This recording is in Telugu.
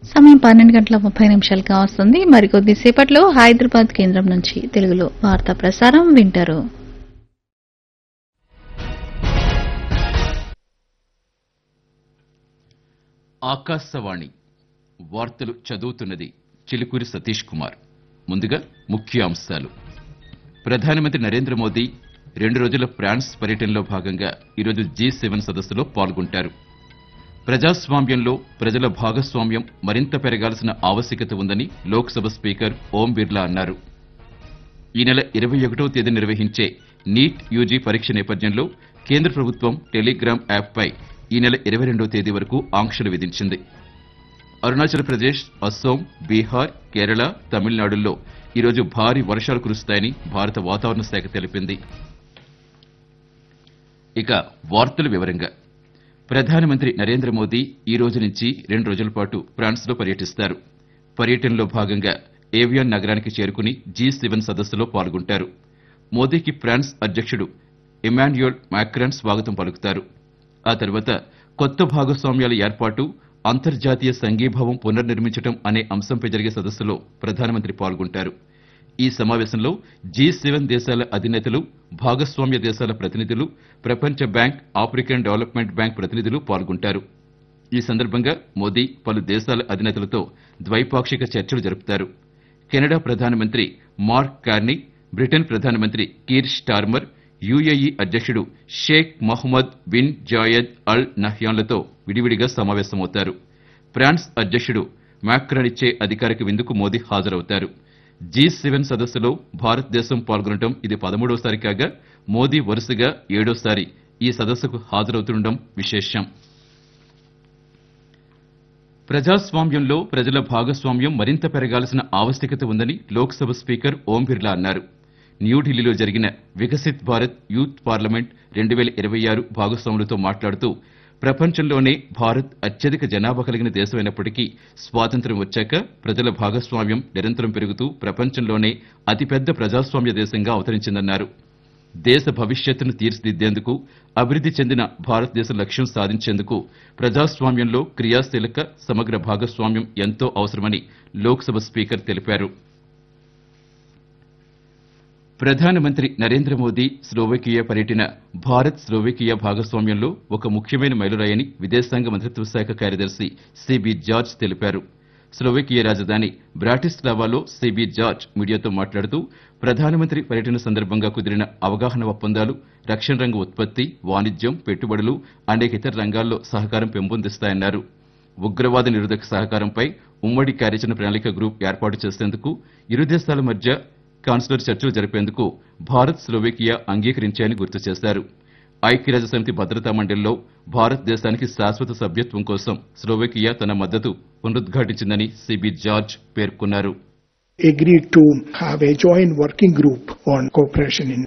సమయం పన్నెండు గంటల ముప్పై నిమిషాలుగా వస్తుంది మరికొద్ది సేపట్లో హైదరాబాద్ కేంద్రం నుంచి తెలుగులో వార్తా ప్రసారం వింటారు ఆకాశవాణి వార్తలు చదువుతున్నది చిలుకూరి సతీష్ కుమార్ ముందుగా ముఖ్య అంశాలు ప్రధానమంత్రి నరేంద్ర మోదీ రెండు రోజుల ఫ్రాన్స్ పర్యటనలో భాగంగా ఈరోజు జీ సెవెన్ సదస్సులో పాల్గొంటారు ప్రజాస్వామ్యంలో ప్రజల భాగస్వామ్యం మరింత పెరగాల్సిన ఆవశ్యకత ఉందని లోక్సభ స్పీకర్ ఓం బిర్లా అన్నారు ఈ నెల ఇరవై ఒకటో తేదీ నిర్వహించే నీట్ యూజీ పరీక్ష నేపథ్యంలో కేంద్ర ప్రభుత్వం టెలిగ్రామ్ యాప్పై ఈ నెల ఇరవై రెండో తేదీ వరకు ఆంక్షలు విధించింది అరుణాచల్ ప్రదేశ్ అస్సోం బీహార్ కేరళ తమిళనాడుల్లో ఈరోజు భారీ వర్షాలు కురుస్తాయని భారత వాతావరణ శాఖ తెలిపింది ఇక వార్తల వివరంగా ప్రధానమంత్రి నరేంద్ర మోదీ ఈ రోజు నుంచి రెండు రోజుల పాటు ఫ్రాన్స్లో పర్యటిస్తారు పర్యటనలో భాగంగా ఏవియాన్ నగరానికి చేరుకుని జీ సెవెన్ సదస్సులో పాల్గొంటారు మోదీకి ఫ్రాన్స్ అధ్యక్షుడు ఇమాన్యుయల్ మాక్రాన్ స్వాగతం పలుకుతారు ఆ తర్వాత కొత్త భాగస్వామ్యాల ఏర్పాటు అంతర్జాతీయ సంఘీభావం పునర్నిర్మించడం అనే అంశంపై జరిగే సదస్సులో ప్రధానమంత్రి పాల్గొంటారు ఈ సమావేశంలో జీ సెవెన్ దేశాల అధినేతలు భాగస్వామ్య దేశాల ప్రతినిధులు ప్రపంచ బ్యాంక్ ఆఫ్రికన్ డెవలప్మెంట్ బ్యాంక్ ప్రతినిధులు పాల్గొంటారు ఈ సందర్భంగా మోదీ పలు దేశాల అధినేతలతో ద్వైపాక్షిక చర్చలు జరుపుతారు కెనడా ప్రధానమంత్రి మార్క్ కార్నీ బ్రిటన్ ప్రధానమంత్రి కీర్ స్టార్మర్ యుఏఈ అధ్యక్షుడు Sheikh Mohamed bin Zayed Al నహ్యాన్లతో విడివిడిగా సమావేశమవుతారు ఫ్రాన్స్ అధ్యక్షుడు మాక్రాన్ ఇచ్చే అధికారిక విందుకు మోదీ హాజరవుతారు జీ సెవెన్ సదస్సులో భారతదేశం పాల్గొనడం ఇది పదమూడవసారి కాగా మోదీ వరుసగా ఏడోసారి ఈ సదస్సుకు హాజరవుతుండడం విశేషం ప్రజాస్వామ్యంలో ప్రజల భాగస్వామ్యం మరింత పెరగాల్సిన ఆవశ్యకత ఉందని లోక్సభ స్పీకర్ ఓం బిర్లా అన్నారు న్యూఢిల్లీలో జరిగిన వికసిత్ భారత్ యూత్ పార్లమెంట్ రెండు వేల ఇరవై ఆరు భాగస్వాములతో మాట్లాడుతూ ప్రపంచంలోనే భారత్ అత్యధిక జనాభా కలిగిన దేశమైనప్పటికీ స్వాతంత్ర్యం వచ్చాక ప్రజల భాగస్వామ్యం నిరంతరం పెరుగుతూ ప్రపంచంలోనే అతిపెద్ద ప్రజాస్వామ్య దేశంగా అవతరించిందన్నారు దేశ భవిష్యత్తును తీర్చిదిద్దేందుకు అభివృద్ధి చెందిన భారతదేశ లక్ష్యం సాధించేందుకు ప్రజాస్వామ్యంలో క్రియాశీలక సమగ్ర భాగస్వామ్యం ఎంతో అవసరమని లోక్సభ స్పీకర్ తెలిపారు ప్రధానమంత్రి నరేంద్ర మోదీ స్లోవేకియా పర్యటన భారత్ స్లోవేకియా భాగస్వామ్యంలో ఒక ముఖ్యమైన మైలురాయని విదేశాంగ మంత్రిత్వ శాఖ కార్యదర్శి సిబి జార్జ్ తెలిపారు స్లోవేకియా రాజధాని బ్రాటిస్లావాలో సిబి జార్జ్ మీడియాతో మాట్లాడుతూ ప్రధానమంత్రి పర్యటన సందర్భంగా కుదిరిన అవగాహన ఒప్పందాలు రక్షణ రంగ ఉత్పత్తి వాణిజ్యం పెట్టుబడులు అనేక ఇతర రంగాల్లో సహకారం పెంపొందిస్తాయన్నారు ఉగ్రవాద నిరోధక సహకారంపై ఉమ్మడి కార్యాచరణ ప్రణాళిక గ్రూప్ ఏర్పాటు చేసేందుకు ఇరు దేశాల మధ్య కాన్సులర్ చర్చలు జరిపేందుకు భారత్ స్లోవేకియా అంగీకరించాయని గుర్తు చేశారు ఐక్యరాజ్య సమితి భద్రతా మండలిలో భారతదేశానికి శాశ్వత సభ్యత్వం కోసం స్లోవేకియా తన మద్దతు పునరుద్ఘాటించిందని సిబి జార్జ్ పేర్కొన్నారు agreed to have a joint working group on cooperation in